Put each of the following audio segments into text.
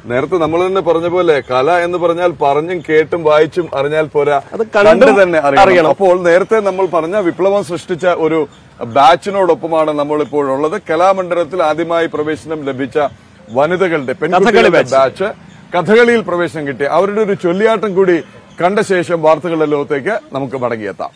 നേരത്തെ നമ്മൾ തന്നെ പറഞ്ഞ പോലെ കല എന്ന് പറഞ്ഞാൽ പറഞ്ഞും കേട്ടും വായിച്ചും അറിഞ്ഞാൽ പോരാ അത് കണ്ടും കണ്ട് തന്നെ അറിയണം അറിയണം. അപ്പോൾ നേരത്തെ നമ്മൾ പറഞ്ഞ വിപ്ലവം സൃഷ്ടിച്ച ഒരു ബാച്ചിനോടൊപ്പമാണ് നമ്മൾ ഇപ്പോഴുള്ളത് കലാമണ്ഡലത്തിൽ ആദ്യമായി പ്രവേശനം ലഭിച്ച വനിതകളുടെ പെൺകുട്ടികളുടെ batch. ബാച്ച് കഥകളിയിൽ പ്രവേശനം കിട്ടി അവരുടെ ഒരു ചൊല്ലിയാട്ടം കൂടി കണ്ട ശേഷം വാർത്തകളുടെ ലോകത്തേക്ക് നമുക്ക് മടങ്ങിയെത്താം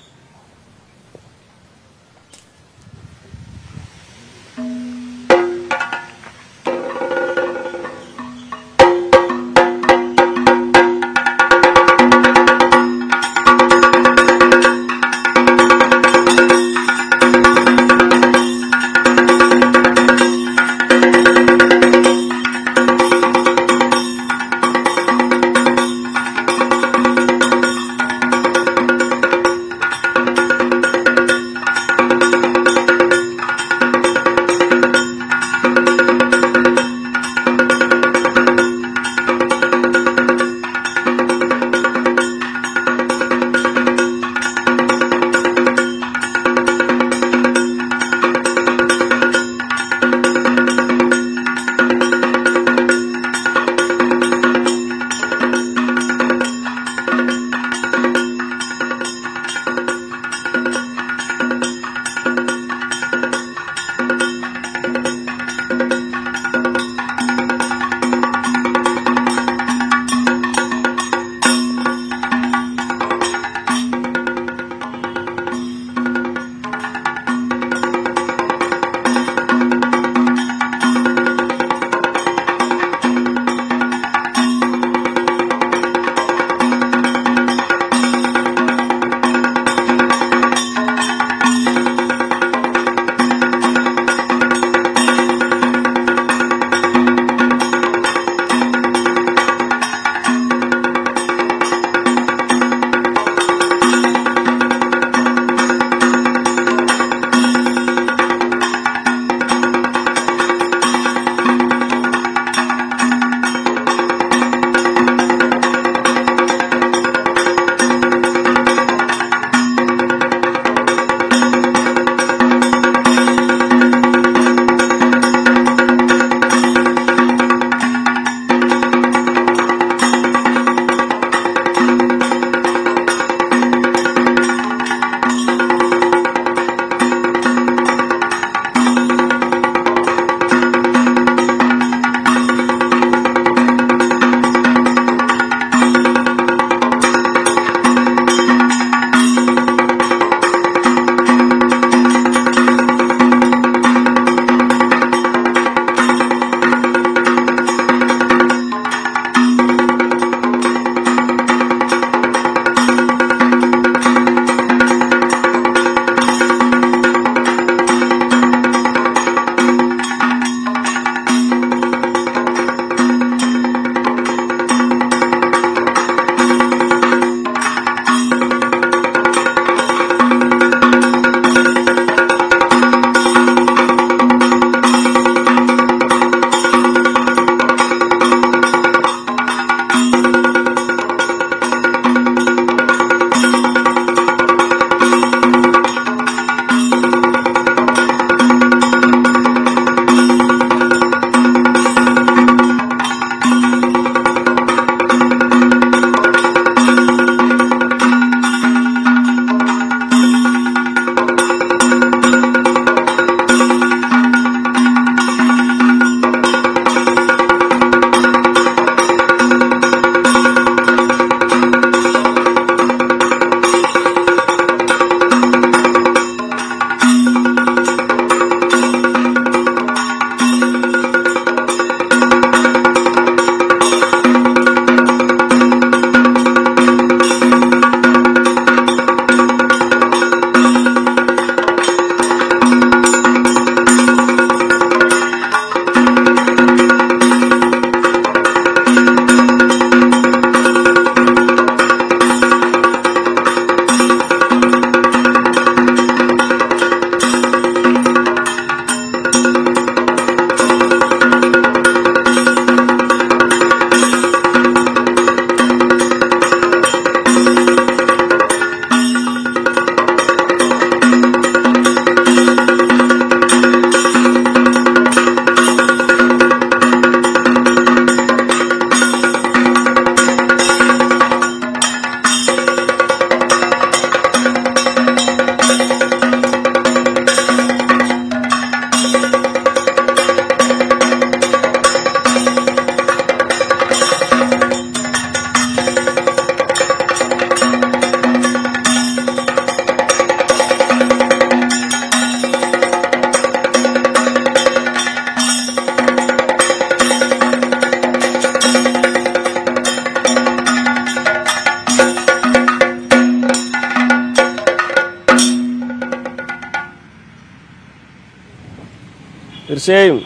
തീർച്ചയായും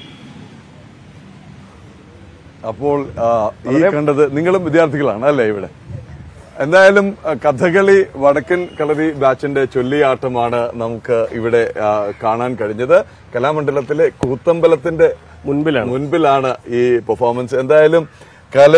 അപ്പോൾ ആ, ഈ കണ്ടത് നിങ്ങളും വിദ്യാർത്ഥികളാണ് അല്ലേ ഇവിടെ എന്തായാലും ആ, കഥകളി വടക്കൻ കളരി ബാച്ചിന്റെ ചൊല്ലിയാട്ടമാണ് നമുക്ക് ഇവിടെ ആ, കാണാൻ കഴിഞ്ഞത് കലാമണ്ഡലത്തിലെ കൂത്തമ്പലത്തിന്റെ മുൻപിലാണ് മുൻപിലാണ് ഈ പെർഫോമൻസ് എന്തായാലും കല